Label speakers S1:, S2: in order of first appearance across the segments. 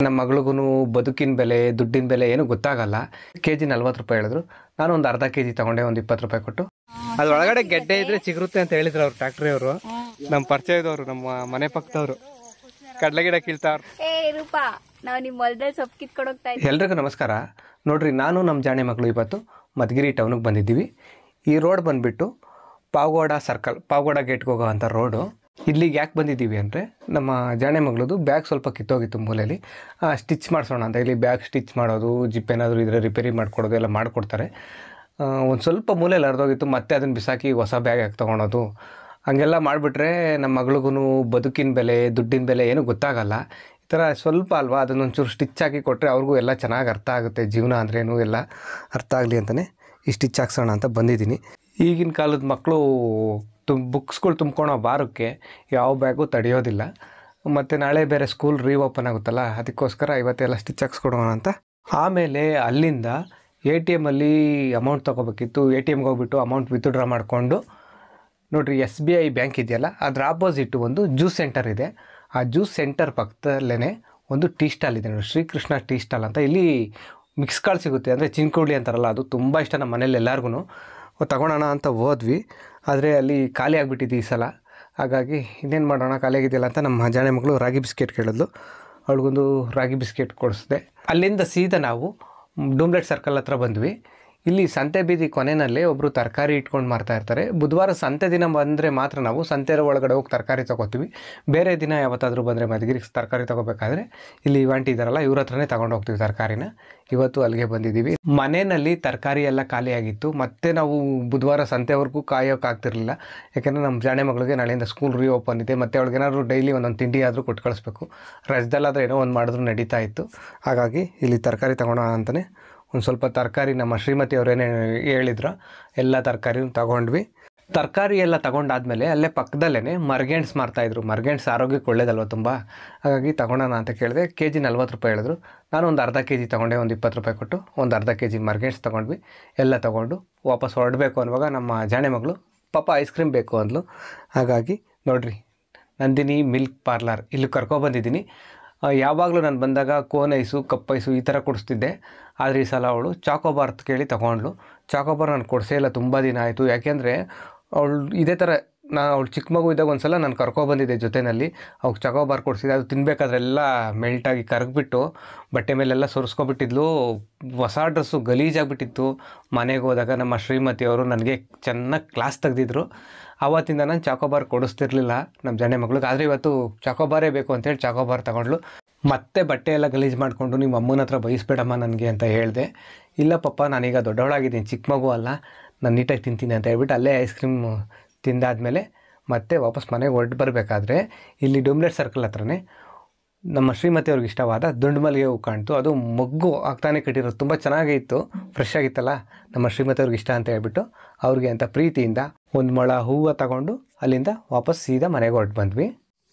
S1: ನಮ್ಮ ಮಗಳಿಗೂ ಬದುಕಿನ ಬೆಲೆ ದುಡ್ಡಿನ ಬೆಲೆ ಏನು ಗೊತ್ತಾಗಲ್ಲ ಕೆ ಜಿ ನಲ್ವತ್ತು ರೂಪಾಯಿ ಹೇಳಿದ್ರು ನಾನು ಒಂದು ಅರ್ಧ ಕೆ ಜಿ ತಗೊಂಡೆ ಒಂದು ಇಪ್ಪತ್ತು ರೂಪಾಯಿ ಕೊಟ್ಟು ಅದ್ರೊಳಗಡೆ ಗೆಡ್ಡೆ ಇದ್ರೆ ಚಿಗುರುತ್ತೆ ಅಂತ ಹೇಳಿದ್ರು ಅವ್ರು ಫ್ಯಾಕ್ಟ್ರಿ ಅವರು ನಮ್ಮ ಪರಿಚಯದವರು ನಮ್ಮ ಮನೆ ಪಕ್ಕದವರು ಕಡಲೆ ಗಿಡ ಕೀಳ್ತಾವ್ರು
S2: ಏ ರೂಪಾ ನಾವು ನಿಮ್ ಹೊಲದಲ್ಲಿ ಸೊಪ್ಪು ಕಿತ್ಕೊಂಡು ಹೋಗ್ತಾ ಇದ್ವಿ
S1: ಎಲ್ರಿಗೂ ನಮಸ್ಕಾರ ನೋಡ್ರಿ ನಾನು ನಮ್ಮ ಜಾಣೆ ಮಕ್ಕಳು ಇವತ್ತು ಮಧುಗಿರಿ ಟೌನಿಗೆ ಬಂದಿದ್ದೀವಿ ಈ ರೋಡ್ ಬಂದುಬಿಟ್ಟು ಪಾವಗೌಡ ಸರ್ಕಲ್ ಪಾವಗೌಡ ಗೇಟ್ಗೆ ಹೋಗೋ ಅಂಥ ರೋಡು ಇಲ್ಲಿಗೆ ಯಾಕೆ ಬಂದಿದ್ದೀವಿ ಅಂದರೆ ನಮ್ಮ ಜಾಣೆ ಮಗಳದು ಬ್ಯಾಗ್ ಸ್ವಲ್ಪ ಕಿತ್ತೋಗಿತ್ತು ಮೂಲೆಯಲ್ಲಿ ಸ್ಟಿಚ್ ಮಾಡಿಸೋಣ ಅಂತ ಇಲ್ಲಿ ಬ್ಯಾಗ್ ಸ್ಟಿಚ್ ಮಾಡೋದು ಜಿಪ್ ಏನಾದರೂ ಇದ್ರೆ ರಿಪೇರಿ ಮಾಡಿಕೊಡೋದು ಎಲ್ಲ ಮಾಡಿಕೊಡ್ತಾರೆ ಒಂದು ಸ್ವಲ್ಪ ಮೂಲೆಯಲ್ಲಿ ಹರಿದೋಗಿತ್ತು ಮತ್ತೆ ಅದನ್ನು ಬಿಸಾಕಿ ಹೊಸ ಬ್ಯಾಗ್ ಯಾಕೆ ತೊಗೊಳೋದು ಹಂಗೆಲ್ಲ ಮಾಡಿಬಿಟ್ರೆ ನಮ್ಮ ಮಗಳಿಗೂ ಬದುಕಿನ ಬೆಲೆ ದುಡ್ಡಿನ ಬೆಲೆ ಏನು ಗೊತ್ತಾಗಲ್ಲ ಈ ಥರ ಸ್ವಲ್ಪ ಅಲ್ವಾ ಅದನ್ನೊಂಚೂರು ಸ್ಟಿಚ್ ಹಾಕಿ ಕೊಟ್ಟರೆ ಅವ್ರಿಗೂ ಎಲ್ಲ ಚೆನ್ನಾಗಿ ಅರ್ಥ ಆಗುತ್ತೆ ಜೀವನ ಅಂದ್ರೇನು ಎಲ್ಲ ಅರ್ಥ ಆಗಲಿ ಅಂತಲೇ ಈ ಸ್ಟಿಚ್ ಹಾಕ್ಸೋಣ ಅಂತ ಬಂದಿದ್ದೀನಿ ಈಗಿನ ಕಾಲದ ಮಕ್ಕಳು ತುಮ್ ಬುಕ್ಸ್ಗಳು ತುಂಬ್ಕೊಳೋ ಭಾರಕ್ಕೆ ಯಾವ ಬ್ಯಾಗು ತಡೆಯೋದಿಲ್ಲ ಮತ್ತು ನಾಳೆ ಬೇರೆ ಸ್ಕೂಲ್ ರೀಓಪನ್ ಆಗುತ್ತಲ್ಲ ಅದಕ್ಕೋಸ್ಕರ ಇವತ್ತೆಲ್ಲ ಸ್ಟಿಚ್ ಹಾಕ್ಸ್ಕೊಡೋಣ ಅಂತ ಆಮೇಲೆ ಅಲ್ಲಿಂದ ಎ ಟಿ ಎಮ್ಮಲ್ಲಿ ಅಮೌಂಟ್ ತೊಗೋಬೇಕಿತ್ತು ಎ ಟಿ ಎಮ್ಗೆ ಹೋಗ್ಬಿಟ್ಟು ಅಮೌಂಟ್ ವಿತ್ಡ್ರಾ ಮಾಡಿಕೊಂಡು ನೋಡ್ರಿ ಎಸ್ ಬಿ ಐ ಬ್ಯಾಂಕ್ ಇದೆಯಲ್ಲ ಅದ್ರ ಆಪೋಸಿಟ್ ಒಂದು ಜ್ಯೂಸ್ ಸೆಂಟರ್ ಇದೆ ಆ ಜ್ಯೂಸ್ ಸೆಂಟರ್ ಪಕ್ಕದಲ್ಲೇ ಒಂದು ಟೀ ಸ್ಟಾಲ್ ಇದೆ ನೋಡಿ ಶ್ರೀಕೃಷ್ಣ ಟೀ ಸ್ಟಾಲ್ ಅಂತ ಇಲ್ಲಿ ಮಿಕ್ಸ್ ಕಾಳು ಸಿಗುತ್ತೆ ಅಂದರೆ ಚಿನ್ಕುಳ್ಳಿ ಅಂತಾರಲ್ಲ ಅದು ತುಂಬ ಇಷ್ಟ ನಮ್ಮ ಮನೇಲಿ ಎಲ್ಲರಿಗೂ ತಗೊಳೋಣ ಅಂತ ಹೋದ್ವಿ ಆದರೆ ಅಲ್ಲಿ ಖಾಲಿ ಆಗಿಬಿಟ್ಟಿದ್ದು ಈ ಸಲ ಹಾಗಾಗಿ ಇನ್ನೇನು ಮಾಡೋಣ ಖಾಲಿ ಆಗಿದೆಯಲ್ಲ ಅಂತ ನಮ್ಮ ಜಾಣೆ ಮಗಳು ರಾಗಿ ಬಿಸ್ಕೆಟ್ ಕೇಳಿದ್ಲು ಅವಳಿಗೊಂದು ರಾಗಿ ಬಿಸ್ಕೆಟ್ ಕೊಡಿಸಿದೆ ಅಲ್ಲಿಂದ ಸೀದಾ ನಾವು ಡೂಮ್ಲೆಟ್ ಸರ್ಕಲ್ ಹತ್ರ ಬಂದ್ವಿ ಇಲ್ಲಿ ಸಂತೆ ಬೀದಿ ಕೊನೆಯಲ್ಲಿ ಒಬ್ಬರು ತರಕಾರಿ ಇಟ್ಕೊಂಡು ಮಾರ್ತಾ ಇರ್ತಾರೆ ಬುಧವಾರ ಸಂತೆ ದಿನ ಬಂದರೆ ಮಾತ್ರ ನಾವು ಸಂತೆ ಒಳಗಡೆ ಹೋಗಿ ತರಕಾರಿ ತೊಗೋತೀವಿ ಬೇರೆ ದಿನ ಯಾವತ್ತಾದರೂ ಬಂದರೆ ಮಧುಗಿರಿಗೆ ತರಕಾರಿ ತೊಗೋಬೇಕಾದ್ರೆ ಇಲ್ಲಿ ಇವಾಂಟಿ ಇದ್ದಾರಲ್ಲ ಇವ್ರ ಹತ್ರನೇ ತಗೊಂಡು ಹೋಗ್ತೀವಿ ತರಕಾರಿನ ಇವತ್ತು ಅಲ್ಲಿಗೆ ಬಂದಿದ್ದೀವಿ ಮನೆಯಲ್ಲಿ ತರಕಾರಿ ಎಲ್ಲ ಖಾಲಿಯಾಗಿತ್ತು ಮತ್ತೆ ನಾವು ಬುಧವಾರ ಸಂತೆವರೆಗೂ ಕಾಯೋಕ್ಕಾಗ್ತಿರ್ಲಿಲ್ಲ ಯಾಕೆಂದರೆ ನಮ್ಮ ಜಾಣೆ ಮಗಳಿಗೆ ನಾಳೆಯಿಂದ ಸ್ಕೂಲ್ ರೀಓಪನ್ ಇದೆ ಮತ್ತು ಅವಳಿಗೇನಾದ್ರು ಡೈಲಿ ಒಂದೊಂದು ತಿಂಡಿ ಆದರೂ ಕೊಟ್ಟು ಕಳಿಸ್ಬೇಕು ರಜದಲ್ಲಾದರೆ ಏನೋ ಒಂದು ಮಾಡಿದ್ರು ನಡೀತಾ ಇತ್ತು ಹಾಗಾಗಿ ಇಲ್ಲಿ ತರಕಾರಿ ತಗೊಳ್ಳೋಣ ಅಂತಲೇ ಒಂದು ಸ್ವಲ್ಪ ತರಕಾರಿ ನಮ್ಮ ಶ್ರೀಮತಿ ಅವರೇನೇ ಹೇಳಿದ್ರು ಎಲ್ಲ ತರಕಾರಿನೂ ತಗೊಂಡ್ವಿ ತರಕಾರಿ ಎಲ್ಲ ತಗೊಂಡಾದ್ಮೇಲೆ ಅಲ್ಲೇ ಪಕ್ಕದಲ್ಲೇ ಮರ್ಗೆಣ್ಸ್ ಮಾರ್ತಾಯಿದ್ರು ಮರ್ಗೆಣ್ಸ್ ಆರೋಗ್ಯಕ್ಕೆ ಒಳ್ಳೇದಲ್ವ ತುಂಬ ಹಾಗಾಗಿ ತಗೊಳ್ಳೋಣ ಅಂತ ಕೇಳಿದೆ ಕೆ ಜಿ ನಲ್ವತ್ತು ರೂಪಾಯಿ ಹೇಳಿದ್ರು ನಾನು ಒಂದು ಅರ್ಧ ಕೆ ಜಿ ತೊಗೊಂಡೆ ಒಂದು ಇಪ್ಪತ್ತು ರೂಪಾಯಿ ಕೊಟ್ಟು ಒಂದು ಅರ್ಧ ಕೆ ಜಿ ಮರ್ಗೆಣ್ಸ್ ತೊಗೊಂಡ್ವಿ ಎಲ್ಲ ತೊಗೊಂಡು ವಾಪಸ್ ಹೊರಡಬೇಕು ಅನ್ನುವಾಗ ನಮ್ಮ ಜಾಣೆ ಮಗಳು ಪಾಪ ಐಸ್ ಕ್ರೀಮ್ ಬೇಕು ಅಂದ್ಲು ಹಾಗಾಗಿ ನೋಡ್ರಿ ನಂದಿನಿ ಮಿಲ್ಕ್ ಪಾರ್ಲರ್ ಇಲ್ಲಿ ಕರ್ಕೊಬಂದಿದ್ದೀನಿ ಯಾವಾಗಲೂ ನಾನು ಬಂದಾಗ ಕೋನ್ ಐಸು ಕಪ್ ಐಸು ಈ ಥರ ಕೊಡಿಸ್ತಿದ್ದೆ ಆದರೆ ಈ ಸಲ ಅವಳು ಚಾಕೋಬಾರ್ ಅಂತ ಕೇಳಿ ತೊಗೊಂಡ್ಳು ಚಾಕೋಬಾರ್ ನಾನು ಕೊಡಿಸೇ ಇಲ್ಲ ತುಂಬ ದಿನ ಆಯಿತು ಯಾಕೆಂದರೆ ಅವಳು ಇದೇ ಥರ ನಾ ಅವಳು ಚಿಕ್ಕ ಮಗು ಇದ್ದಾಗ ಒಂದು ಸಲ ನಾನು ಕರ್ಕೊಬಂದಿದ್ದೆ ಜೊತೆಯಲ್ಲಿ ಅವ್ಕೆ ಚಾಕೋಬಾರ್ ಕೊಡಿಸಿದ್ದೆ ಅದು ತಿನ್ಬೇಕಾದ್ರೆಲ್ಲ ಮೆಲ್ಟಾಗಿ ಕರಗ್ಬಿಟ್ಟು ಬಟ್ಟೆ ಮೇಲೆಲ್ಲ ಸುರಿಸ್ಕೊಬಿಟ್ಟಿದ್ಲು ಹೊಸ ಡ್ರೆಸ್ಸು ಗಲೀಜಾಗ್ಬಿಟ್ಟಿತ್ತು ಮನೆಗೆ ಹೋದಾಗ ನಮ್ಮ ಶ್ರೀಮತಿಯವರು ನನಗೆ ಚೆನ್ನಾಗಿ ಕ್ಲಾಸ್ ತೆಗ್ದಿದ್ರು ಆವತ್ತಿಂದ ನಾನು ಚಾಕೋಬಾರ್ ಕೊಡಿಸ್ತಿರ್ಲಿಲ್ಲ ನಮ್ಮ ಜಣ್ಣೆ ಮಗಳಿಗೆ ಆದರೆ ಇವತ್ತು ಚಾಕೋಬಾರೇ ಬೇಕು ಅಂತೇಳಿ ಚಾಕೋಬಾರ್ ತಗೊಂಡ್ಲು ಮತ್ತೆ ಬಟ್ಟೆ ಎಲ್ಲ ಗಲೀಜು ಮಾಡಿಕೊಂಡು ನಿಮ್ಮ ಅಮ್ಮನ ಹತ್ರ ಬಯಸ್ಬೇಡಮ್ಮ ನನಗೆ ಅಂತ ಹೇಳಿದೆ ಇಲ್ಲ ಪಪ್ಪ ನಾನೀಗ ದೊಡ್ಡವಳಾಗಿದ್ದೀನಿ ಚಿಕ್ಕ ಮಗು ಅಲ್ಲ ನಾನು ನೀಟಾಗಿ ತಿಂತೀನಿ ಅಂತ ಹೇಳ್ಬಿಟ್ಟು ಅಲ್ಲೇ ಐಸ್ ಕ್ರೀಮ್ ತಿಂದಾದ್ಮೇಲೆ ಮತ್ತೆ ವಾಪಸ್ ಮನೆಗೆ ಹೊರಟು ಬರಬೇಕಾದ್ರೆ ಇಲ್ಲಿ ಡೊಮ್ಲೆಟ್ ಸರ್ಕಲ್ ಹತ್ರನೇ ನಮ್ಮ ಶ್ರೀಮತಿ ಅವ್ರಿಗೆ ಇಷ್ಟವಾದ ದುಂಡು ಮಲ್ಲಿಗೆ ಹೂ ಕಾಣ್ತು ಅದು ಮೊಗ್ಗು ಆಗ್ತಾನೆ ಕಟ್ಟಿರೋದು ತುಂಬ ಚೆನ್ನಾಗಿತ್ತು ಫ್ರೆಶ್ ಆಗಿತ್ತಲ್ಲ ನಮ್ಮ ಶ್ರೀಮತಿ ಅವ್ರಿಗೆ ಇಷ್ಟ ಅಂತ ಹೇಳ್ಬಿಟ್ಟು ಅವ್ರಿಗೆ ಅಂತ ಪ್ರೀತಿಯಿಂದ ಒಂದು ಮೊಳ ಹೂವು ತಗೊಂಡು ಅಲ್ಲಿಂದ ವಾಪಸ್ ಸೀದಾ ಮನೆಗೆ ಹೊರಟು ಬಂದ್ವಿ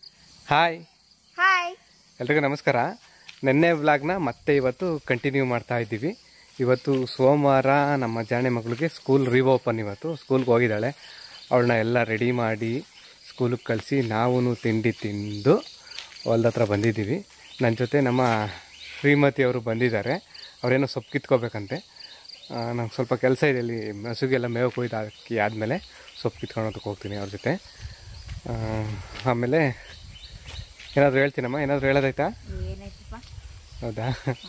S1: ಹಾಯ್
S2: ಹಾಯ್
S1: ಎಲ್ರಿಗೂ ನಮಸ್ಕಾರ ನಿನ್ನೆ ವ್ಲಾಗ್ನ ಮತ್ತೆ ಇವತ್ತು ಕಂಟಿನ್ಯೂ ಮಾಡ್ತಾ ಇದ್ದೀವಿ ಇವತ್ತು ಸೋಮವಾರ ನಮ್ಮ ಜಾಣೆ ಮಗಳಿಗೆ ಸ್ಕೂಲ್ ರಿಓಪನ್ ಇವತ್ತು ಸ್ಕೂಲ್ಗೆ ಹೋಗಿದ್ದಾಳೆ ಅವಳನ್ನ ಎಲ್ಲ ರೆಡಿ ಮಾಡಿ ಸ್ಕೂಲಿಗೆ ಕಳಿಸಿ ನಾವು ತಿಂಡಿ ತಿಂದು ಹೊಲ್ದ ಹತ್ರ ಬಂದಿದ್ದೀವಿ ನನ್ನ ಜೊತೆ ನಮ್ಮ ಶ್ರೀಮತಿ ಅವರು ಬಂದಿದ್ದಾರೆ ಅವರೇನೋ ಸೊಪ್ಪು ಕಿತ್ಕೋಬೇಕಂತೆ ನಂಗೆ ಸ್ವಲ್ಪ ಕೆಲಸ ಇದೆ ಇಲ್ಲಿ ಹಸುಗೆಲ್ಲ ಮೇವು ಕೊಯ್ದು ಹಾಕಿ ಆದಮೇಲೆ ಸೊಪ್ಪು ಕಿತ್ಕೊಳೋದಕ್ಕೆ ಹೋಗ್ತೀನಿ ಅವ್ರ ಜೊತೆ ಆ, ಆಮೇಲೆ ಏನಾದರೂ ಹೇಳ್ತೀನಮ್ಮ ಏನಾದರೂ ಹೇಳೋದಾಯ್ತಾ
S2: ಏನಾಯ್ತಪ್ಪ
S1: ಹೌದಾ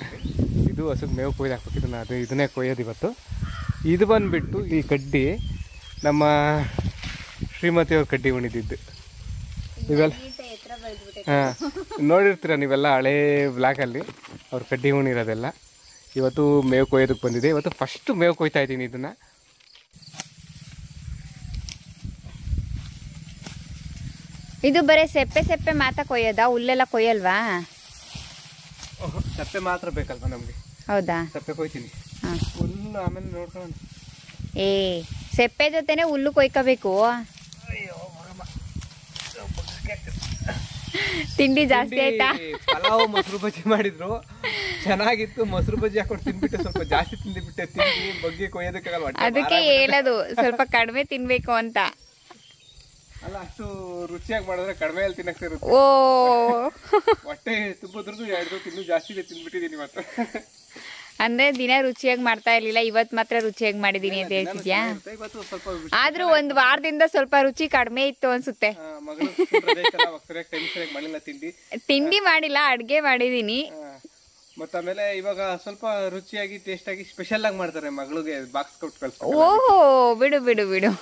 S1: ಇದು ಹಸುಗೆ ಮೇವು ಕೊಯ್ದು ಹಾಕ್ಬೇಕು ಇದನ್ನ ಅದು ಇದನ್ನೇ ಕೊಯ್ಯೋದು ಇವತ್ತು ಇದು ಬಂದುಬಿಟ್ಟು ಈ ಕಡ್ಡಿ ನಮ್ಮ ಶ್ರೀಮತಿಯವ್ರ ಕಡ್ಡಿ ಉಣಿದಿದ್ದು ಇವೆಲ್ಲ
S2: ಎತ್ತರ ಬೆಳೆದ್ಬಿಟ್ಟೆ
S1: ಹಾಂ ನೋಡಿರ್ತೀರ ನೀವೆಲ್ಲ ಹಳೇ ಬ್ಲಾಕಲ್ಲಿ ಅವ್ರ ಕಡ್ಡಿ ಉಣಿರೋದೆಲ್ಲ ಇವತ್ತು ಮೇವು ಕೊಯ್ಯೋದಕ್ಕೆ ಬಂದಿದೆ ಇವತ್ತು ಫಸ್ಟ್ ಮೇವು ಕೊಯ್ತಾ ಇದ್ದೀನಿ ಇದನ್ನು
S2: ಇದು ಬರೀ ಸೆಪ್ಪೆ ಸೆಪ್ಪೆ ಮಾತಾ ಕೊಯ್ಯೋದಾ ಹುಲ್ಲೆಲ್ಲ ಕೊಯ್ಯಲ್ವಾ
S1: ಸಪ್ಪೆ ಮಾತ್ರ ಬೇಕಲ್ವ ನಮಗೆ
S2: ಹೌದಾ
S1: ಸಪ್ಪೆ ಕೊಯ್ತೀನಿ
S2: ಹಾ.
S1: ಹುಲ್ಲು ಆಮೇಲೆ ನೋಡ್ಕೊಳ್ಳೋಣ
S2: ಏ ಸೆಪ್ಪೆ ಜೊತೆನೆ ಹುಲ್ಲು ಕೊಯ್ಕೋಬೇಕು ತಿಂಡಿ ಜಾಸ್ತಿ ಆಯ್ತಾ
S1: ಪಲಾವ್ ಮೊಸರು ಬಜ್ಜಿ ಮಾಡಿದ್ರು ಚೆನ್ನಾಗಿತ್ತು ಮೊಸರು ಬಜ್ಜಿ ಹಾಕೊಂಡು ತಿನ್ಬಿಟ್ಟೆ ಸ್ವಲ್ಪ ಜಾಸ್ತಿ ತಿಂದ್ಬಿಟ್ಟೆ ತಿಂದು ಬಗ್ಗೆ ಕೊಯ್ಯೋದಕ್ಕಾಗಲ್ಲ ಹೊಟ್ಟೆ
S2: ಅದಕ್ಕೆ
S1: ಭಾರ ಆಗ್ಬಿಟ್ಟಿದೆ.
S2: ಹೇಳೋದು ಸ್ವಲ್ಪ ಕಡಿಮೆ ತಿನ್ಬೇಕು ಅಂತ
S1: ಅಲ್ಲ ಅಷ್ಟು ರುಚಿಯಾಗಿ ಮಾಡಿದ್ರೆ ಕಡಿಮೆ ಅಲ್ಲಿ ತಿನ್ನಕ್ಕೆ ಇರುತ್ತೆ
S2: ಓ
S1: ಹೊಟ್ಟೆ ತುಂಬೋದ್ರದ್ದು ಎರಡು ತಿನ್ನು ಜಾಸ್ತಿ ತಿಂದ್ಬಿಟ್ಟಿದ್ದೀನಿ ಇವತ್ತು
S2: ಅಂದ್ರೆ ದಿನ ರುಚಿಯಾಗಿ ಮಾಡ್ತಾ ಇರ್ಲಿಲ್ಲ ಇವತ್ ಮಾತ್ರ ರುಚಿಯಾಗಿ ಮಾಡಿದೀನಿ ಅಂತ ಹೇಳ್ತಿದ್ಯಾ
S1: ಇವತ್ತು ಸ್ವಲ್ಪ
S2: ಆದ್ರೂ ಒಂದ್ ವಾರದಿಂದ ಸ್ವಲ್ಪ ರುಚಿ ಕಡಿಮೆ ಇತ್ತು ಅನ್ಸುತ್ತೆ
S1: ಆ, ಮಗಳು school ರಜೆ ಐತಲ್ಲ, ಅವಾಗ ಸರಿಯಾಗಿ ಟೈಮ್ ಸರಿಯಾಗಿ ಮಾಡಿಲ್ಲ ತಿಂಡಿ
S2: ತಿಂಡಿ ಮಾಡಿಲ್ಲ ಅಡ್ಗೆ ಮಾಡಿದೀನಿ
S1: ಆ, ಮತ್ತೆ ಆಮೇಲೆ ಇವಾಗ ಸ್ವಲ್ಪ ರುಚಿಯಾಗಿ ಟೇಸ್ಟ್ ಆಗಿ ಸ್ಪೆಷಲ್ ಆಗಿ ಮಾಡ್ತಾರೆ ಮಗಳಿಗೆ ಬಾಕ್ಸ್ ಕೊಟ್ಟು ಕಳ್ಸ್ತಾರೆ
S2: ಓಹೋ ಬಿಡು ಬಿಡು ಬಿಡು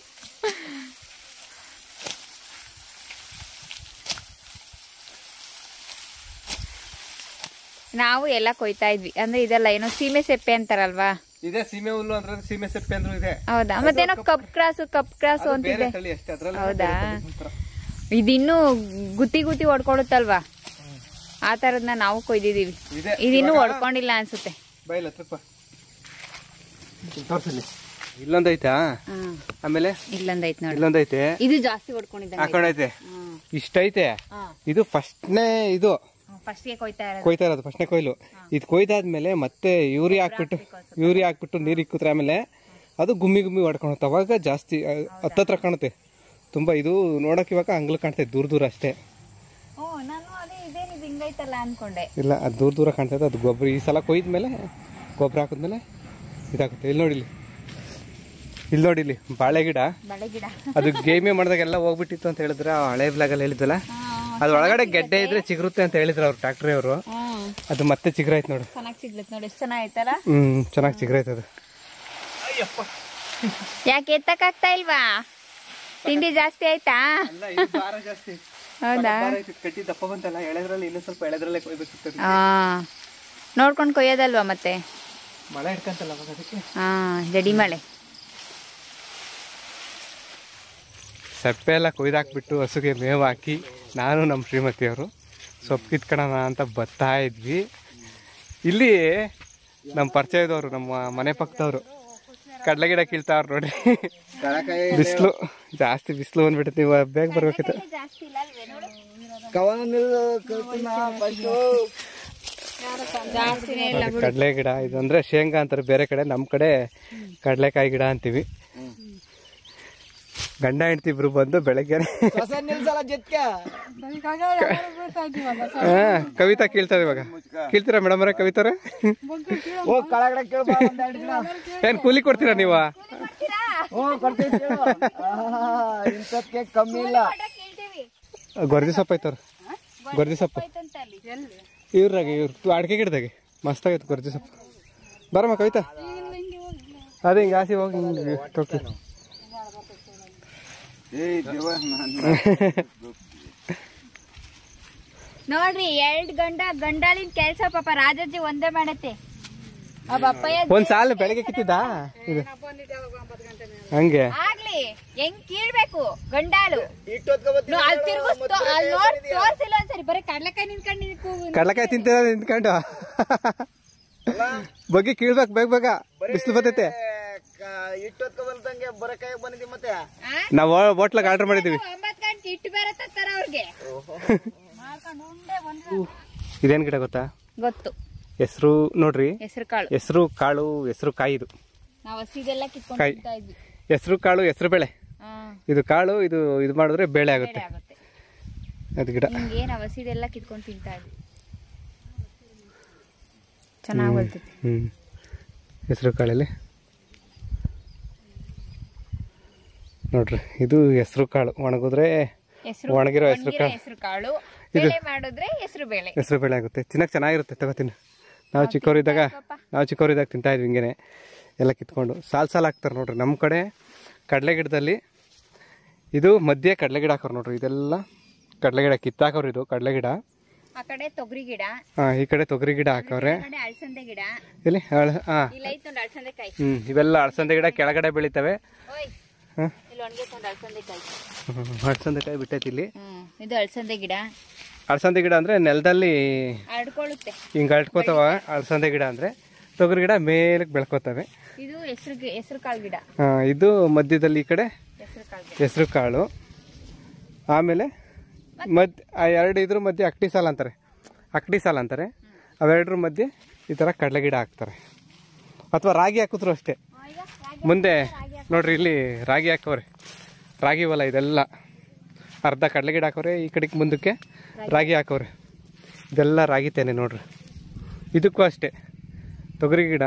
S2: ನಾವು ಎಲ್ಲ ಕೊಯ್ತಾ ಇದ್ವಿ ಅಂದ್ರೆ ಇದೆಲ್ಲ ಏನೋ ಸೀಮೆ ಸೆಪ್ಪೆ ಅಂತಾರಲ್ವಾ
S1: ಇದೆ ಸೀಮೆ ಹುಲ್ಲು ಅಂದ್ರೆ ಸೀಮೆ ಸೆಪ್ಪೆ ಅಂದ್ರೂ ಇದೆ
S2: ಹೌದಾ ಮತ್ತೇನೋ ಕಪ್ ಕ್ರಾಸು ಕಪ್ ಕ್ರಾಸು
S1: ಅದು ಬೇರೆ
S2: ಅಂತಿದೆ
S1: ತಳಿ ಅಷ್ಟೇ ಅದ್ರಲ್ಲಿ
S2: ಹೌದಾ ಇದಿನ್ನು ಗುತ್ತಿ ಗುತ್ತಿ ಹೊಡ್ಕೊಳುತ್ತಲ್ವಾ ಆ ತರದ್ನ ನಾವು ಕೊಯ್ದಿದೀವಿ
S1: ಇದೆ
S2: ಇದಿನ್ನೂ ಹೊಡ್ಕೊಂಡಿಲ್ಲ ಅನ್ಸುತ್ತೆ
S1: ಬೈಲ ತುಪ್ಪ ತೋರ್ಸಲಿ ಇಲ್ಲೊಂದೈತಾ
S2: ಹ್ಮ್
S1: ಆಮೇಲೆ
S2: ಇಲ್ಲೊಂದೈತ್ ನೋಡಿ
S1: ಇಲ್ಲೊಂದೈತೆ
S2: ಇದು ಜಾಸ್ತಿ ಹೊಡ್ಕೊಂಡಿದ್ದ
S1: ಹಾಕೊಂಡೈತೆ ಇಷ್ಟೈತೆ ಇದು ಫಸ್ಟ್ನೇ ಇದು
S2: ಫಸ್ಟ್ಗೆ ಕೊಯ್ತಾ ಇರೋದು
S1: ಕೊಯ್ತಾ ಇರೋದು ಫಸ್ಟ್ನೇ ಕೊಯ್ಲು ಇದು ಕೊಯ್ದಾದ್ಮೇಲೆ ಮತ್ತೆ ಯೂರಿಯಾ ಹಾಕ್ಬಿಟ್ಟು ಯೂರಿಯಾ ಹಾಕ್ಬಿಟ್ಟು ನೀರು ಇಕ್ಕಿದ್ರೆ ಆಮೇಲೆ ಅದು ಗುಮ್ಮಿ ಗುಮ್ಮಿ ಹೊಡ್ಕೊಳುತ್ತೆ ಅವಾಗ ಜಾಸ್ತಿ ಅ, ಹತ್ತತ್ರ ಕಾಣುತ್ತೆ ತುಂಬ ಇದು ನೋಡಕ್ಕೆ ಇವಾಗ ಅಂಗ್ಲು ಕಾಣ್ತೈತೆ ದೂರ ದೂರ ಅಷ್ಟೇ
S2: ಓ ನಾನು ಅದೇ ಇದೇನಿದು ಹಿಂಗೈತಲ್ಲ ಅನ್ಕೊಂಡೆ
S1: ಇಲ್ಲ ಅದು ದೂರ ದೂರ ಕಾಣ್ತೈತೆ ಅದು ಗೊಬ್ಬರ ಈ ಸಲ ಕೊಯ್ದ್ಮೇಲೆ ಗೊಬ್ಬರ ಹಾಕಿದ್ಮೇಲೆ ಇದಾಗುತ್ತೆ ಇಲ್ಲಿ ನೋಡಿಲಿ ಇಲ್ಲಿ ನೋಡಿಲಿ ಬಾಳೆ ಗಿಡ
S2: ಬಳೆ ಗಿಡ
S1: ಅದು ಗೇಮೆ ಮಾಡಿದಾಗೆಲ್ಲ ಹೋಗ್ಬಿಟ್ಟಿತ್ತು ಅಂತ ಹೇಳಿದ್ರೆ ಆ ಹಳೆ ಬ್ಲಾಗಲ್ಲಿ ಹೇಳಿದ್ವಲ್ಲ ಅದು ಒಳಗಡೆ ಗೆಡ್ಡೆ ಇದ್ರೆ ಚಿಗುರುತ್ತೆ ಅಂತ ಹೇಳಿದ್ರು ಅವ್ರು ಟ್ಯಾಕ್ಟ್ರಿ ಅವರು
S2: ಹ್ಮ್
S1: ಅದು ಮತ್ತೆ ಚಿಗುರಾಯ್ತು ನೋಡು
S2: ಚೆನ್ನಾಗಿ ಸಿಗ್ಲತ್ ನೋಡಿ ಎಷ್ಟು ಚೆನ್ನಾಗೈತಲ್ಲ
S1: ಹ್ಮ್ ಚೆನ್ನಾಗಿ ಚಿಗುರಾಯ್ತು ಅದು
S2: ಯಾಕೆ ಎತ್ತಕ್ಕಾಗ್ತಾ ಇಲ್ವಾ ತಿಂಡಿ ಜಾಸ್ತಿ ಆಯ್ತಾ
S1: ಅಲ್ಲ ಇದು ಭಾರ ಜಾಸ್ತಿ
S2: ಹೌದಾ
S1: ಕಟ್ಟಿ ದಪ್ಪ ಬಂತಲ್ಲ ಎಳೆದ್ರಲ್ಲಿ ಇನ್ನೂ ಸ್ವಲ್ಪ ಎಳೆದ್ರಲ್ಲೇ ಕೊಯ್ಬೇಕಿತ್ತು
S2: ಹಾ ನೋಡ್ಕೊಂಡು ಕೊಯ್ಯೋದಲ್ವಾ ಮತ್ತೆ
S1: ಮಳೆ ಹಿಡ್ಕಂತಲ್ಲ ಅವಾಗ ಅದಕ್ಕೆ
S2: ಹಾ ಜಡಿ ಮಳೆ
S1: ಸಪ್ಪೆ ಎಲ್ಲ ಕೊಯ್ದಾಕ್ಬಿಟ್ಟು ಹಸುಗೆ ಮೇವು ಹಾಕಿ ನಾನು ನಮ್ಮ ಶ್ರೀಮತಿಯವರು ಸೊಪ್ಪು ಕಿತ್ಕೊಳ್ಳೋಣ ಅಂತ ಬರ್ತಾ ಇದ್ವಿ ಇಲ್ಲಿ ನಮ್ಮ ಪರಿಚಯದವರು ನಮ್ಮ ಮನೆ ಪಕ್ಕದವರು ಕಡಲೆ ಗಿಡ ಕೀಳ್ತಾವ್ರು ನೋಡಿ ಬಿಸಿಲು ಜಾಸ್ತಿ ಬಿಸಿಲು ಬಂದ್ಬಿಟ್ಟೈತಿ ಇವಾಗ ಬೇಗ ಬರ್ಬೇಕಿತ್ತು
S2: ಜಾಸ್ತಿನೇ ಇಲ್ಲ ಬಿಡು
S1: ಕಡಲೆ ಗಿಡ ಇದು ಅಂದ್ರೆ ಶೇಂಗಾ ಅಂತಾರೆ ಬೇರೆ ಕಡೆ ನಮ್ಮ ಕಡೆ ಕಡಲೆಕಾಯಿ ಗಿಡ ಅಂತೀವಿ ಗಂಡ ಹೆಂಡತಿ ಇಬ್ರು ಬಂದು ಬೆಳಗ್ಗೆ ಹಾ ಕವಿತಾ ಕೇಳ್ತಾರೆ ಇವಾಗ ಕೇಳ್ತೀರಾ ಮೇಡಮ್ ಅವರೇ ಕವಿತಾರ ಏನ್ ಕೂಲಿ ಕೊಡ್ತೀರಾ ನೀವ
S3: ಕಮ್ಮಿ ಇಲ್ಲ
S1: ಗೊರ್ಜಿ ಸೊಪ್ಪು ಐತಾರ ಗೊರ್ಜಿ ಸೊಪ್ಪು ಇವ್ರಾಗ ಇವ್ರ ಅಡಿಕೆ ಗಿಡದಾಗೆ ಮಸ್ತಾಗೈತೆ ಗೊರ್ಜಿ ಸೊಪ್ಪು ಬರಮ್ಮ ಕವಿತಾ ಅದೇ ಹಿಂಗೆ ಆಸಿ ಹೋಗಿ ಹಿಂಗೆ ತೊಳ್ಕೊ.
S2: ನೋಡ್ರಿ ಎರಡ್ ಗಂಡ ಗಂಡಾಲಿನ ಕೆಲ್ಸ ಪಾಪ ರಾಜಾಜಿ ಒಂದೇ ಮಾಡತ್ತೆ ಆ ಬಪ್ಪಯ್ಯ
S1: ಒಂದ್ ಸಾಲ ಬೆಳಗ್ಗೆ ಕಿತ್ತಿದ್ದಾ ಇದು ಹಂಗೆ
S2: ಆಗ್ಲಿ ಹೆಂಗ್ ಕೀಳ್ಬೇಕು ಗಂಡಾಲು ನೋ- ಅಲ್ ತಿರ್ಗಿಸ್ ತೋ- ಅಲ್ ನೋಡ್ ತೋರ್ಸಿಲ್ಲ ಒಂದ್ಸರಿ ಬರೀ ಕಡ್ಲೆಕಾಯಿ ನಿಂತ್ಕೊಂಡು ನಿಂತ್ಕೊ-
S1: ಕಡಲೆಕಾಯಿ ತಿಂತ ನಿಂತ್ಕೊಂಡು ಬಗ್ಗೆ ಕೀಳ್ಬೇಕು ಬೇಗ ಬೇಗ ಬಿಸಿಲು ಬರ್ತೈತೆ
S3: ಇಟ್ಟೊತ್ಕ ಬಂದಂಗೆ ಬರಕಾಯಿ ಬಂದಿದ್ದೀವಿ ಮತ್ತೆ
S2: ಆ?
S1: ನಾವು ಹೋಟ್ಲಾಗ ಆರ್ಡರ್ ಮಾಡಿದೀವಿ
S2: ಒಂಬತ್ ಗಂಟೆ ಇಟ್ಟು ಬೇರೆ ತತ್ತಾರ ಅವ್ರಿಗೆ
S1: ಇದೇನ್ ಗಿಡ ಗೊತ್ತಾ
S2: ಗೊತ್ತು
S1: ಹೆಸರು ನೋಡ್ರಿ
S2: ಹೆಸರು ಕಾಳು
S1: ಹೆಸರು ಕಾಳು ಹೆಸರು ಕಾಯಿ ಇದು
S2: ನಾವು ಹಸಿದೆಲ್ಲ ಕಿತ್ಕೊಂಡು
S1: ಕಾಯಿ.
S2: ತಿಂತಾ ಇದ್ವಿ
S1: ಹೆಸರು ಕಾಳು ಹೆಸರು ಬೇಳೆ
S2: ಹಾ
S1: ಇದು ಕಾಳು ಇದು ಇದು ಮಾಡಿದ್ರೆ ಬೇಳೆ ಆಗುತ್ತೆ
S2: ಬೇರೆ ಆಗುತ್ತೆ
S1: ಅದು ಗಿಡ
S2: ಹಿಂಗೆ ನಾವು ಹಸಿದೆಲ್ಲ ಕಿತ್ಕೊಂಡು ತಿಂತಾ ಇದ್ವಿ ಚೆನ್ನಾಗಿ ಬರ್ತೈತಿ
S1: ಹ್ಮ್ ಹೆಸರು ಕಾಳಲ್ಲಿ ನೋಡ್ರಿ ಇದು ಹೆಸರು ಕಾಳು ಒಣಗಿದ್ರೆ
S2: ಹೆಸರು
S1: ಒಣಗಿರೋ ಹೆಸರು ಕಾಳು
S2: ಹೆಸರು ಕಾಳು ಬೇಳೆ ಮಾಡಿದ್ರೆ ಹೆಸರು ಬೇಳೆ
S1: ಹೆಸರು ಬೇಳೆ ಆಗುತ್ತೆ ತಿನ್ನಕ್ಕೆ ಚೆನ್ನಾಗಿರುತ್ತೆ ತಗೋತೀನಿ ನಾವು ಚಿಕ್ಕವರಿದ್ದಾಗ ನಾವು ಚಿಕ್ಕವರಿದ್ದಾಗ ತಿಂತಾ ಇದ್ವಿ ಹಿಂಗೇನೆ ಎಲ್ಲ ಕಿತ್ಕೊಂಡು ಸಾಲ್ ಸಾಲ್ ಹಾಕ್ತಾರೆ ನೋಡ್ರಿ ನಮ್ಮ ಕಡೆ ಕಡಲೆ ಗಿಡದಲ್ಲಿ ಇದು ಮಧ್ಯೆ ಕಡಲೆ ಗಿಡ ಹಾಕೋರು ನೋಡ್ರಿ ಇದೆಲ್ಲ ಕಡಲೆ ಗಿಡ ಕಿತ್ತಾಕೋರು ಇದು ಕಡಲೆ ಗಿಡ
S2: ಆ ಕಡೆ ತೊಗರಿ ಗಿಡ
S1: ಹಾಂ ಈ ಕಡೆ ತೊಗರಿ ಗಿಡ ಹಾಕವ್ರೆ
S2: ಆ ಕಡೆ ಅಳಸಂದೆ ಗಿಡ
S1: ಎಲ್ಲಿ ಹಾಂ
S2: ಇಲ್ಲ ಐತ್ ನೋಡಿ ಅಳಸಂದೆ ಕಾಯಿ
S1: ಹ್ಞೂ ಇವೆಲ್ಲ ಅಳಸಂದೆ ಗಿಡ ಕೆಳಗಡೆ ಬೆಳಿತವೆ
S2: ಓಯ್
S1: ಹಾಂ
S2: ಇಲ್ಲಿ ಒಣಗಿಕೊಂಡು ಅಳಸಂದೆ ಕಾಯಿ
S1: ಅಳಸಂದೆ ಕಾಯಿ ಬಿಟ್ಟೈತಿ ಇಲ್ಲಿ
S2: ಹ್ಮ್ ಇದು ಅಳಸಂದೆ ಗಿಡ
S1: ಅಳಸಂದೆ ಗಿಡ ಅಂದರೆ ನೆಲದಲ್ಲಿ
S2: ಹರಡ್ಕೊಳ್ಳುತ್ತೆ
S1: ಹಿಂಗೆ ಅಳ್ಕೋತಾವ ಅಳಸಂದೆ ಗಿಡ ಅಂದರೆ ತೊಗರಿ ಗಿಡ ಮೇಲಕ್ಕೆ ಬೆಳ್ಕೋತವೆ
S2: ಇದು ಹೆಸರು ಹೆಸರು ಕಾಳು ಗಿಡ
S1: ಆ, ಇದು ಮಧ್ಯದಲ್ಲಿ ಈ ಕಡೆ
S2: ಹೆಸರು ಕಾಳು ಗಿಡ
S1: ಹೆಸರು ಕಾಳು ಆಮೇಲೆ ಮದ್ ಆ ಎರಡು ಇದ್ರ ಮಧ್ಯೆ ಅಕ್ಟಿ ಸಾಲ ಅಂತಾರೆ ಅಕ್ಟಿ ಸಾಲ ಅಂತಾರೆ ಅವೆರಡರ ಮಧ್ಯೆ ಈ ಥರ ಕಡಲೆ ಗಿಡ ಹಾಕ್ತಾರೆ ಅಥವಾ ರಾಗಿ ಹಾಕಿದ್ರು ಅಷ್ಟೇ ಮುಂದೆ ನೋಡ್ರಿ ಇಲ್ಲಿ ರಾಗಿ ಹಾಕವ್ರೆ ರಾಗಿ ಹೊಲ ಇದೆಲ್ಲ ಅರ್ಧ ಕಡಲೆ ಗಿಡ ಹಾಕವ್ರೆ ಈ ಕಡೆಗೆ ಮುಂದಕ್ಕೆ ರಾಗಿ ಹಾಕವ್ರೆ ಇದೆಲ್ಲ ರಾಗಿ ತೇನೆ ನೋಡ್ರಿ ಇದಕ್ಕೂ ಅಷ್ಟೇ ತೊಗರಿ ಗಿಡ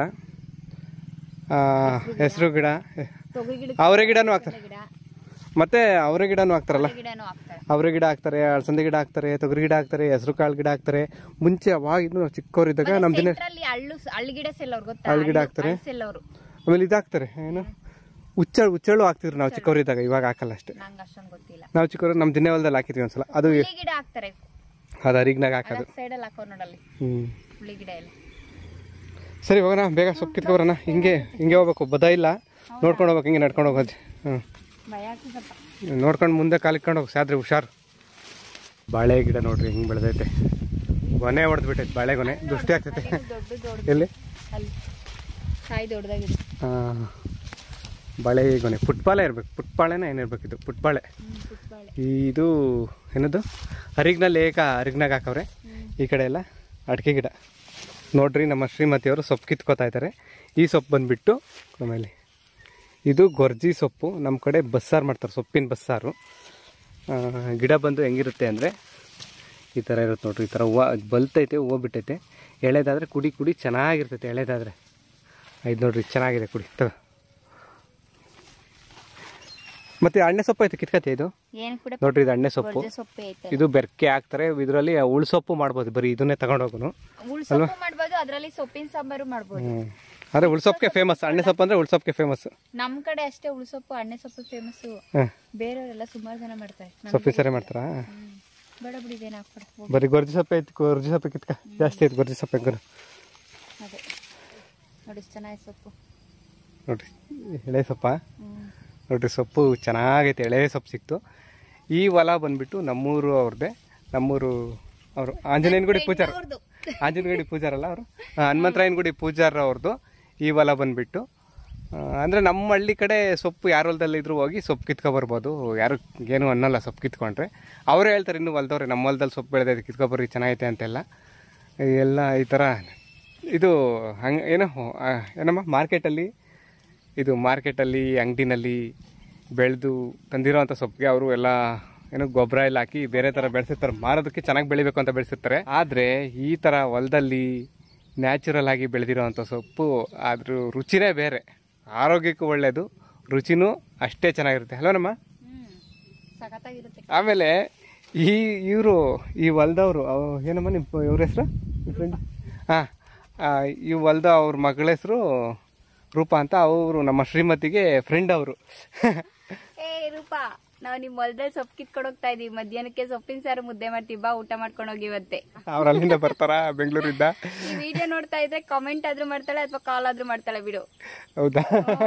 S1: ಹೆಸರು ಗಿಡ
S2: ತೊಗರಿ ಗಿಡ
S1: ಅವರೆ ಗಿಡನೂ ಹಾಕ್ತಾರೆ
S2: ಗಿಡ
S1: ಮತ್ತೆ ಅವರೆ ಗಿಡನೂ ಹಾಕ್ತಾರಲ್ಲ
S2: ಗಿಡನೂ ಹಾಕ್ತಾರೆ
S1: ಅವರೆ ಗಿಡ ಹಾಕ್ತಾರೆ ಅಳಸಂದೆ ಗಿಡ ಹಾಕ್ತಾರೆ ತೊಗರಿ ಗಿಡ ಹಾಕ್ತಾರೆ ಹೆಸರು ಕಾಳು ಗಿಡ ಹಾಕ್ತಾರೆ ಮುಂಚೆ ಅವಾಗ ಇನ್ನು ಚಿಕ್ಕವರಿದ್ದಾಗ ನಮ್ಮ ದಿನ
S2: ಸೆಂಟ್ರಲ್ಲಿ ಹಳ್ಳು ಹಳ್ಳಿ ಗಿಡ ಸೆಲ್ಲವ್ರು ಗೊತ್ತಾ
S1: ಹಳ್ಳಿ ಗಿಡ ಹಾಕ್ತಾರೆ.
S2: ಸೆಲ್ಲವ್ರು
S1: ಆಮೇಲೆ ಇದು ಹಾಕ್ತಾರೆ ಏನು ಹುಚ್ಚಳು ಹುಚ್ಚಳು ಹಾಕ್ತಿದ್ರು ನಾವು ಚಿಕ್ಕವರಿದ್ದಾಗ ಇವಾಗ ಹಾಕಲ್ಲ ಅಷ್ಟೇ
S2: ನಂಗೆ ಅಷ್ಟೊಂದು ಗೊತ್ತಿಲ್ಲ
S1: ನಾವು ಚಿಕ್ಕವರು ನಮ್ಮ ದಿನೇ ಹೊಲದಲ್ಲಿ ಹಾಕಿದ್ವಿ ಒಂದ್ಸಲ ಅದು
S2: ಹುಳಿ ಗಿಡ ಹಾಕ್ತಾರೆ
S1: ಅದು ಅರಿಗ್ನಾಗ ಹಾಕೋದು
S2: ಸೈಡಲ್ಲಿ ಹಾಕೋ ನೋಡಲ್ಲಿ
S1: ಹ್ಞೂ
S2: ಹುಳಿ ಗಿಡ ಎಲ್ಲ
S1: ಸರಿ ಹೋಗೋಣ ಬೇಗ ಸೊಪ್ಪು ಕಿತ್ಕೊಬರೋಣ ಹಿಂಗೆ ಹಿಂಗೆ ಹೋಗ್ಬೇಕು ಬದ ಇಲ್ಲ ನೋಡ್ಕೊಂಡು ಹೋಗ್ಬೇಕು ಹಿಂಗೆ ನಡ್ಕೊಂಡು ಹೋಗೋದು ಹ್ಞೂ
S2: ಭಯ ಆಗ್ತದಪ್ಪ
S1: ನೋಡ್ಕೊಂಡು ಮುಂದೆ ಕಾಲಿಕ್ಕೊಂಡು ಹೋಗಿ ಸಾದ್ರಿ ಹುಷಾರು ಬಾಳೆ ಗಿಡ ನೋಡ್ರಿ ಹಿಂಗೆ ಬೆಳೆದೈತೆ ಗೊನೆ ಹೊಡೆದು ಬಿಟ್ಟೈತೆ ಬಾಳೆ ಗೊನೆ ದೃಷ್ಟಿ ಆಗ್ತೈತೆ
S2: ದೊಡ್ಡ ದೊಡ್ಡ
S1: ಎಲ್ಲಿ
S2: ಅಲ್ಲಿ ಕಾಯಿ ದೊಡ್ಡದಾಗಿದೆ
S1: ಆ, ಬಾಳೆ ಗೊನೆ ಪುಟ್ಪಾಳೆ ಇರ್ಬೇಕು ಪುಟ್ಪಾಳೆನ ಏನಿರ್ಬೇಕು ಇದು ಪುಟ್ಪಾಳೆ
S2: ಪುಟ್ಬಾಳೆ
S1: ಇದು ಏನದು ಅರಿಗ್ನಲ್ಲಿ ಏಕ ಅರಿಗ್ನಾಗ ಹಾಕವ್ರೆ ಈ ಕಡೆ ಎಲ್ಲ ಅಡಿಕೆ ಗಿಡ ನೋಡ್ರಿ ನಮ್ಮ ಶ್ರೀಮತಿಯವರು ಸೊಪ್ಪು ಕಿತ್ಕೋತಾ ಇದ್ದಾರೆ ಈ ಸೊಪ್ಪು ಬಂದುಬಿಟ್ಟು ಆಮೇಲೆ ಇದು ಗೊರ್ಜಿ ಸೊಪ್ಪು ನಮ್ಮ ಕಡೆ ಬಸ್ಸಾರು ಮಾಡ್ತಾರೆ ಸೊಪ್ಪಿನ ಬಸ್ಸಾರು ಆ, ಗಿಡ ಬಂದು ಹೆಂಗಿರುತ್ತೆ ಅಂದರೆ ಈ ಥರ ಇರುತ್ತೆ ನೋಡ್ರಿ ಈ ಥರ ಹೂವು ಬಲ್ತೈತೆ ಹೂವು ಬಿಟ್ಟೈತೆ ಎಳೆದಾದರೆ ಕುಡಿ ಕುಡಿ ಚೆನ್ನಾಗಿರ್ತೈತೆ ಎಳೆದಾದರೆ ಇದು ನೋಡ್ರಿ ಚೆನ್ನಾಗಿದೆ ಕುಡಿ ತಗೋ ಮತ್ತು ಎಣ್ಣೆ ಸೊಪ್ಪು ಐತೆ ಕಿತ್ಕತ್ತೆ ಇದು
S2: ಏನು ಕೂಡ
S1: ನೋಡ್ರಿ ಇದು ಎಣ್ಣೆ ಸೊಪ್ಪು
S2: ಗೊರ್ಜೆ ಸೊಪ್ಪೆ ಐತೆ
S1: ಇದು ಬೆರ್ಕೆ ಹಾಕ್ತಾರೆ ಇದರಲ್ಲಿ ಉಳ್ಸೊಪ್ಪು ಮಾಡ್ಬೋದು ಬರೀ ಇದನ್ನೇ ತಗೊಂಡೋಗುನು
S2: ಉಳ್ ಸೊಪ್ಪು ಮಾಡ್ಬೋದು ಅದ್ರಲ್ಲಿ ಸೊಪ್ಪಿನ ಸಾಂಬಾರು ಮಾಡ್ಬೋದು
S1: ಹ್ಞೂ ಅಂದರೆ ಉಳ್ಸೊಪ್ಪಿಗೆ ಫೇಮಸ್ ಎಣ್ಣೆ ಸೊಪ್ಪು ಅಂದರೆ ಉಳ್ಸೊಪ್ಪಿಗೆ ಫೇಮಸ್
S2: ನಮ್ ಕಡೆ ಅಷ್ಟೇ ಉಳ್ಸೊಪ್ಪು ಅಣ್ಣೆ ಸೊಪ್ಪು ಫೇಮಸ್
S1: ಹಾಂ
S2: ಬೇರೆಯವರೆಲ್ಲ ಸುಮಾರು ಜನ ಮಾಡ್ತಾರೆ ನಮ್ಗೆ
S1: ಸೊಪ್ಪಿನ ಸರಿ ಮಾಡ್ತಾರಾ
S2: ಹ್ಮ್. ಬೇಡ ಬಿಡಿ ಇದೇನು ಹಾಕ್ಬೇಡ ಹೋಗು.
S1: ಬರೀ ಗೊರ್ಜಿ ಸೊಪ್ಪು ಐತಿ ಗೊರ್ಜಿ ಸೊಪ್ಪು ಕಿತ್ಕ ಜಾಸ್ತಿ ಐತಿ ಗೊರ್ಜಿ ಸೊಪ್ಪು ಹೆಂಗರು
S2: ಅದೇ ನೋಡಿ ಎಷ್ಟು ಚೆನ್ನಾಗಿ ಸೊಪ್ಪು
S1: ನೋಡ್ರಿ ಎಳೆ ಸೊಪ್ಪ
S2: ಹ್ಮ್
S1: ನೋಡ್ರಿ ಸೊಪ್ಪು ಚೆನ್ನಾಗೈತೆ ಎಳೆ ಸೊಪ್ಪು ಸಿಕ್ತು ಈ ಹೊಲ ಬಂದ್ಬಿಟ್ಟು ನಮ್ಮೂರು ಅವ್ರದ್ದೇ ನಮ್ಮೂರು ಅವರು ಆಂಜನೇಯನ ಗುಡಿ ಪೂಜಾರ ಆಂಜನೇಯ ಗುಡಿ ಪೂಜಾರಲ್ಲ ಅವರು ಹನುಮಂತರಾಯನ ಗುಡಿ ಪೂಜಾರ ಅವ್ರದ್ದು ಈ ಹೊಲ ಬಂದ್ಬಿಟ್ಟು ಆ, ಅಂದ್ರೆ ನಮ್ಮ ಹಳ್ಳಿ ಕಡೆ ಸೊಪ್ಪು ಯಾರ ಹೊಲದಲ್ಲಿ ಇದ್ರು ಹೋಗಿ ಸೊಪ್ಪು ಕಿತ್ಕೊ ಬರ್ಬೋದು ಯಾರು ಏನು ಅನ್ನಲ್ಲ ಸೊಪ್ಪು ಕಿತ್ಕೊಂಡ್ರೆ ಅವರೇ ಹೇಳ್ತಾರೆ ಇನ್ನೂ ಹೊಲ್ದವ್ರೆ ನಮ್ಮ ಹೊಲದಲ್ಲಿ ಸೊಪ್ಪು ಬೆಳೆದೈತೆ ಕಿತ್ಕೊಬರ್ರಿ ಚೆನ್ನಾಗೈತೆ ಅಂತೆಲ್ಲ ಎಲ್ಲ ಈ ಥರ ಇದು ಹಂಗೆ ಏನೋ ಆ, ಏನಮ್ಮ ಮಾರ್ಕೆಟಲ್ಲಿ ಇದು ಮಾರ್ಕೆಟಲ್ಲಿ ಅಂಗಡಿನಲ್ಲಿ ಬೆಳೆದು ತಂದಿರೋವಂಥ ಸೊಪ್ಪಿಗೆ ಅವರು ಎಲ್ಲ ಏನೋ ಗೊಬ್ಬರ ಎಲ್ಲ ಹಾಕಿ ಬೇರೆ ಥರ ಬೆಳೆಸಿರ್ತಾರೆ ಮಾರೋದಕ್ಕೆ ಚೆನ್ನಾಗಿ ಬೆಳಿಬೇಕು ಅಂತ ಬೆಳೆಸಿರ್ತಾರೆ ಆದರೆ ಈ ಥರ ಹೊಲದಲ್ಲಿ ನ್ಯಾಚುರಲ್ ಆಗಿ ಬೆಳೆದಿರೋವಂಥ ಸೊಪ್ಪು ಅದ್ರ ರುಚಿನೇ ಬೇರೆ ಆರೋಗ್ಯಕ್ಕೂ ಒಳ್ಳೆಯದು ರುಚಿನೂ ಅಷ್ಟೇ ಚೆನ್ನಾಗಿರುತ್ತೆ ಹಲೋ ನಮ್ಮ
S2: ಹ್ಮ್ ಸಖತ್ತಾಗಿರುತ್ತೆ
S1: ಆಮೇಲೆ ಈ ಇವರು ಈ ಹೊಲ್ದವರು ಏನಮ್ಮ ನಿಮ್ಮ ಇವ್ರ ಹೆಸರು ಫ್ರೆಂಡ್ ಹಾಂ ಈ ಹೊಲ್ದ ಅವ್ರ ಮಗಳ ಹೆಸರು ರೂಪಾ ಅಂತ ಅವರು ನಮ್ಮ ಶ್ರೀಮತಿಗೆ ಫ್ರೆಂಡ್ ಅವರು
S2: ಏ ರೂಪಾ ನಾವು ನಿಮ್ ಹೊಲದಲ್ಲಿ ಸೊಪ್ಪು ಕಿತ್ಕೊಂಡು ಹೋಗ್ತಾ ಇದೀವಿ ಮಧ್ಯಾಹ್ನಕ್ಕೆ ಸೊಪ್ಪಿನ ಸಾರು ಮುದ್ದೆ ಮಾಡ್ತೀವಿ ಬಾ ಊಟ ಮಾಡ್ಕೊಂಡು ಹೋಗಿ ಇವತ್ತೆ
S1: ಅವ್ರು ಅಲ್ಲಿಂದ ಬರ್ತಾರ ಬೆಂಗಳೂರಿಂದ
S2: ಈ ವಿಡಿಯೋ ನೋಡ್ತಾ ಇದ್ರೆ ಕಾಮೆಂಟ್ ಆದ್ರೂ ಮಾಡ್ತಾಳೆ ಅಥವಾ ಕಾಲ್ ಆದ್ರೂ ಮಾಡ್ತಾಳೆ ಬಿಡು
S1: ಹೌದಾ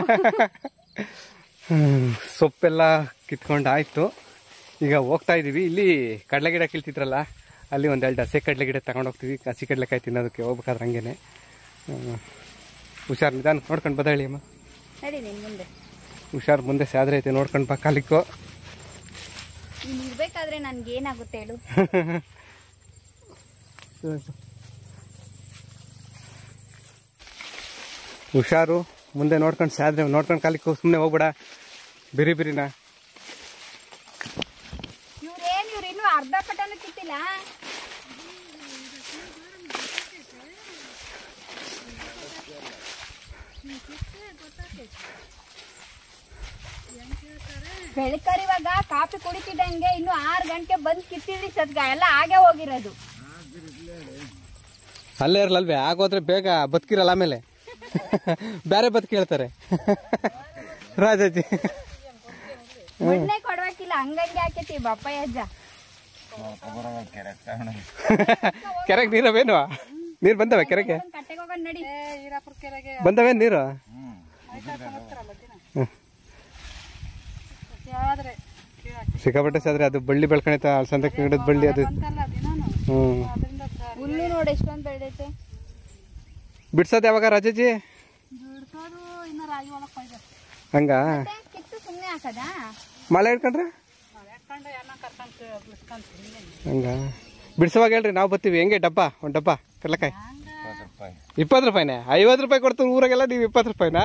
S1: ಹ್ಮ್, ಸೊಪ್ಪೆಲ್ಲ ಕಿತ್ಕೊಂಡು ಆಯಿತು ಈಗ ಹೋಗ್ತಾ ಇದ್ದೀವಿ ಇಲ್ಲಿ ಕಡಲೆ ಗಿಡ ಕೀಳ್ತಿದ್ರಲ್ಲ ಅಲ್ಲಿ ಒಂದೆರಡು ಹಸೆ ಕಡಲೆ ಗಿಡ ತಗೊಂಡು ಹೋಗ್ತೀವಿ ಹಸಿ ಕಡಲೆಕಾಯಿ ತಿನ್ನೋದಕ್ಕೆ ಹೋಗ್ಬೇಕಾದ್ರೆ ಹಂಗೇನೆ ಹ್ಮ್. ಹುಷಾರ್ ನಿಧಾನ ನೋಡ್ಕೊಂಡು ಬದ ಹೇಳಿ ಅಮ್ಮ
S2: ನಡಿ ನಿನ್ ಮುಂದೆ
S1: ಹುಷಾರ್ ಮುಂದೆ ಸಾದ್ರೆ ಐತೆ ನೋಡ್ಕೊಂಡು ಬಾ ಕಾಲಿಕ್ಕೋ
S2: ನೀನ್ ಇರ್ಬೇಕಾದ್ರೆ ನನ್ಗೆ ಏನಾಗುತ್ತೆ ಹೇಳು
S1: ಹುಷಾರು ಮುಂದೆ ನೋಡ್ಕೊಂಡು ಸಾದ್ರೆ ನೋಡ್ಕೊಂಡು ಕಾಲಿಕ್ಕೋ ಸುಮ್ಮನೆ ಹೋಗ್ಬೇಡ ಬಿರಿ ಬಿರಿನ
S2: ಇವ್ರೇನ್ ಇವ್ರು ಇನ್ನು ಅರ್ಧ ಪಟನು ಕಿತ್ತಿಲ್ಲ ಬೆಳಕರಿವಾಗ ಕಾಫಿ ಕುಡಿತಿದ್ದಂಗೆ ಇನ್ನು ಆರು ಗಂಟೆ ಬಂದು ಕಿತ್ತಿದ್ರಿ ಸದ್ಗ ಎಲ್ಲ ಆಗೇ ಹೋಗಿರೋದು
S1: ಅಲ್ಲೇ ಇರಲ್ವೇ ಆಗೋದ್ರೆ ಬೇಗ ಬದುಕಿರಲ್ಲ ಆಮೇಲೆ ಬೇರೆ ಬದುಕಿ ಹೇಳ್ತಾರೆ ರಾಜಾಜಿ
S2: ಮಣ್ಣೆ ಕೊಡ್ಬೇಕಿಲ್ಲ ಹಂಗಂಗೆ ಹಾಕೈತಿ ಬಪ್ಪಾಯ ಅಜ್ಜ
S1: ಕೆರೆಗೆ ನೀರವೇನು ನೀರು ಬಂದವೆ ಕೆರೆಗೆ
S2: ಒಂದ್ ಕಟ್ಟೆಗೆ ಹೋಗೋಣ ನಡಿ
S1: ಬಂದವೆ ನೀರು ಸಿಕ್ಕಾಪಟ್ಟೆ ಸಾದ್ರೆ ಅದು ಬಳ್ಳಿ ಬೆಳ್ಕೊಂಡೈತೆ ಅಲಸಂದೆ ಗಿಡದ ಬಳ್ಳಿ ಅದು ಹ್ಞೂ
S2: ಹುಲ್ಲು ನೋಡಿ ಎಷ್ಟೊಂದು ಬೆಳೆದೈತೆ
S1: ಬಿಡ್ಸೋದು ಯಾವಾಗ ರಾಜಾಜಿ ಹಂಗ
S2: ಮತ್ತೆ ಕಿತ್ತು ಸುಮ್ಮನೆ ಹಾಕದಾ
S1: ಮಳೆ ಹಿಡ್ಕೊಂಡ್ರೆ ಹಂಗ ಬಿಡ್ಸೋವಾಗ ಹೇಳ್ರಿ ನಾವು ಬರ್ತೀವಿ ಹೆಂಗೆ ಡಬ್ಬ ಒಂದು ಡಬ್ಬ ಕಡ್ಲೆಕಾಯಿ ಇಪ್ಪತ್ತು ರೂಪಾಯಿನೇ ಐವತ್ತು ರೂಪಾಯಿ ಕೊಡ್ತೀವಿ ಊರಾಗೆಲ್ಲ ನೀವು ಇಪ್ಪತ್ತು ರೂಪಾಯಿನಾ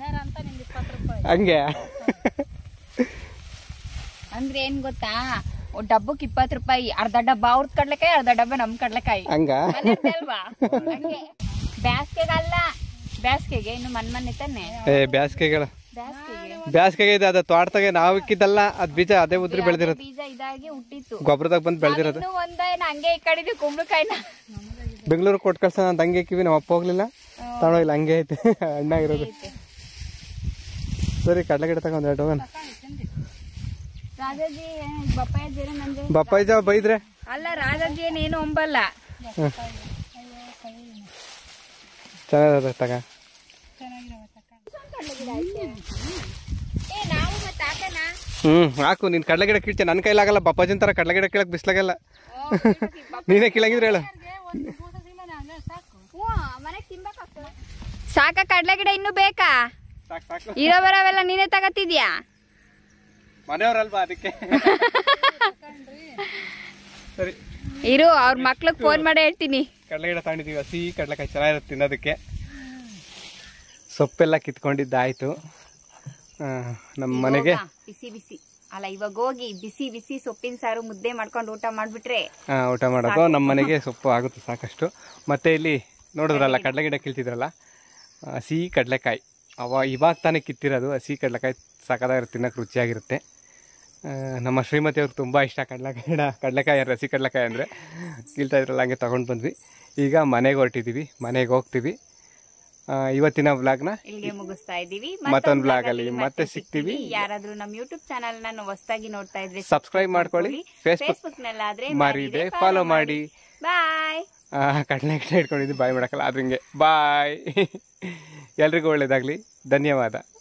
S1: ಹಂಗೆ
S2: ಅಂದ್ರೆ ಏನ್ ಗೊತ್ತಾ ಡಬ್ಬಕ್ಕೆ ಇಪ್ಪತ್ತು ರೂಪಾಯಿ ಅರ್ಧ ಡಬ್ಬ ಅವ್ರದ್ ಕಡ್ಲೆಕಾಯಿ ಅರ್ಧ ಡಬ್ಬ ನಮ್ ಕಡ್ಲೆಕಾಯಿ
S1: ಹಂಗ
S2: ಮನೆಯದ್ದೇ ಅಲ್ವಾ ಹಂಗೆ ಬ್ಯಾಸ್ಗೆಗಲ್ಲ ಬ್ಯಾಸ್ಗೆಗೆ ಇನ್ನು ಮನ್ ಮನೆ ತಾನೆ
S1: ಏ ಬ್ಯಾಸ್ಗೆಗಳ
S2: ಬ್ಯಾಸ್ಗೆಗೆ
S1: ಬ್ಯಾಸ್ಗೆಗೆ ಇದೆ ಅದು ತೋಟದಾಗೆ ನಾವು ಇಕ್ಕಿದ್ದಲ್ಲ ಅದ್ ಬೀಜ ಅದೇ ಉದ್ರಿ ಬೆಳೆದಿರೋದು
S2: ಬೀಜ ಇದಾಗಿ ಹುಟ್ಟಿತ್ತು
S1: ಗೊಬ್ಬರದಾಗ ಬಂದು ಬೆಳೆದಿರೋದು
S2: ಇನ್ನು ಒಂದೇನ ಹಂಗೆ ಈ ಕಡಿದ್ವಿ ಕುಂಬಳಕಾಯಿನ
S1: ಬೆಂಗಳೂರು ಕೊಟ್ಟು ಕಳ್ಸೋಣ ಅಂತ ಹಂಗೆ ಇಕ್ಕಿವಿ ನಮ್ಮ ಅಪ್ಪ ಹೋಗ್ಲಿಲ್ಲ ತಗೊಂಡೋ ಇಲ್ಲ ಹಂಗೆ ಐತೆ ಹಣ್ಣಾಗಿರೋದು ಸರಿ ಕಡಲೆ ಗಿಡ ತಗೊಂಡ್ ಎರಡು ಹೋಗೋಣ
S2: ರಾಜಾಜಿ ಬಪ್ಪಾಯಜ್ಜಿ ಏನೋ ನಂಜೆ
S1: ಬಪ್ಪಾಯಿ ಜಾವ ಬೈದ್ರೆ
S2: ಅಲ್ಲ ರಾಜಾಜಿ ಏನೇನು ಒಂಬಲ್ಲ
S1: ಚೆನ್ನಾಗಿದೆ ತಗ
S2: ಏ ನಾವು ಮತ್ತೆ ಹಾಕಣ
S1: ಹ್ಮ್ ಹಾಕು ನೀನ್ ಕಡಲೆ ಗಿಡ ಕೀಳ್ತೆ ನನ್ನ ಕೈಲಾಗಲ್ಲ ಬಪ್ಪಾಜಿನ ತರ ಕಡಲೆ ಗಿಡ ಕೀಳಕ್ ಬಿಸ್ಲಾಗಲ್ಲ ನೀನೇ ಕೀಳಂಗಿದ್ರೆ ಹೇಳು
S2: ಮನೆಗೆ ತಿನ್ಬೇಕಾಗ್ತದೆ ಸಾಕ ಕಡ್ಲೆ ಗಿಡ ಇನ್ನು ಬೇಕಾ
S1: ಸಾಕು ಸಾಕು
S2: ಇರೋ ಬರೋವೆಲ್ಲ ನೀನೇ ತಗತಿದ್ಯಾ
S1: ಮನೆಯವ್ರಲ್ವಾ ಅದಕ್ಕೆ ಸರಿ
S2: ಇರು ಅವ್ರ ಮಕ್ಳಿಗೆ ಫೋನ್ ಮಾಡಿ ಹೇಳ್ತೀನಿ
S1: ಕಡಲೆ ಗಿಡ ತಗೊಂಡಿದ್ದೀವಿ ಹಸಿ ಕಡಲೆಕಾಯಿ ಚೆನ್ನಾಗಿರುತ್ತೆ ತಿನ್ನೋದಕ್ಕೆ ಸೊಪ್ಪೆಲ್ಲ ಕಿತ್ಕೊಂಡಿದ್ದಾಯ್ತು ಆ, ನಮ್ಮ ಮನೆಗೆ
S2: ಇವಾಗ ಬಿಸಿ ಬಿಸಿ ಅಲ್ಲ ಇವಾಗ ಹೋಗಿ ಬಿಸಿ ಬಿಸಿ ಸೊಪ್ಪಿನ ಸಾರು ಮುದ್ದೆ ಮಾಡ್ಕೊಂಡು ಊಟ ಮಾಡ್ಬಿಟ್ರೆ
S1: ಆ, ಊಟ ಮಾಡೋದು ನಮ್ಮ ಮನೆಗೆ ಸೊಪ್ಪು ಆಗುತ್ತೆ ಸಾಕಷ್ಟು ಮತ್ತೆ ಇಲ್ಲಿ ನೋಡಿದ್ರಲ್ಲ ಕಡಲೆ ಗಿಡ ಕೀಳ್ತಿದ್ರಲ್ಲ ಹಸಿ ಕಡಲೆಕಾಯಿ ಅವ ಇವಾಗ ತಾನೇ ಕಿತ್ತಿರೋದು ಹಸಿ ಕಡಲೆಕಾಯಿ ಸಾಕಾಗಿರುತ್ತೆ ತಿನ್ನಕ್ಕೆ ರುಚಿಯಾಗಿರುತ್ತೆ ಆ, ನಮ್ಮ ಶ್ರೀಮತಿ ಅವ್ರಿಗೆ ತುಂಬ ಇಷ್ಟ ಕಡಲೆಕಾಯಿ ಗಿಡ ಕಡಲೆಕಾಯಿ ಅಂದ್ರೆ ಹಸಿ ಕಡಲೆಕಾಯಿ ಅಂದರೆ ಕೀಳ್ತಾ ಇದ್ರಲ್ಲ ಹಂಗೆ ತೊಗೊಂಡು ಬಂದ್ವಿ ಈಗ ಮನೆಗೆ ಹೊರಟಿದ್ದೀವಿ ಮನೆಗೆ ಹೋಗ್ತೀವಿ ಆ, ಇವತ್ತಿನ ವ್ಲಾಗ್ನ
S2: ಇಲ್ಲಿಗೆ ಮುಗಿಸ್ತಾ ಇದೀವಿ
S1: ಮತ್ತೊಂದ್ vlog ಅಲ್ಲಿ ಮತ್ತೆ ಸಿಗ್ತೀವಿ.
S2: ಯಾರಾದ್ರೂ ನಮ್ಮ ಯೂಟ್ಯೂಬ್ ಚಾನಲ್ ನಾನು ಹೊಸದಾಗಿ ನೋಡ್ತಾ ಇದ್ರೆ
S1: ಸಬ್ಸ್ಕ್ರೈಬ್ ಮಾಡ್ಕೊಳ್ಳಿ ಫೇಸ್ಬುಕ್
S2: ಫೇಸ್ಬುಕ್ ನಲ್ಲಾದ್ರೆ
S1: ಮರಿದೆ ಫಾಲೋ ಮಾಡಿ
S2: ಬಾಯ್
S1: ಕಡಲೆ ಗಿಡ ಇಟ್ಕೊಂಡಿದ್ದು ಬಾಯ್ ಮಾಡಕ್ಕಲ್ಲ ಆದ್ರೆ ಹಿಂಗೆ ಬಾಯ್ ಎಲ್ರಿಗೂ ಒಳ್ಳೇದಾಗಲಿ ಧನ್ಯವಾದ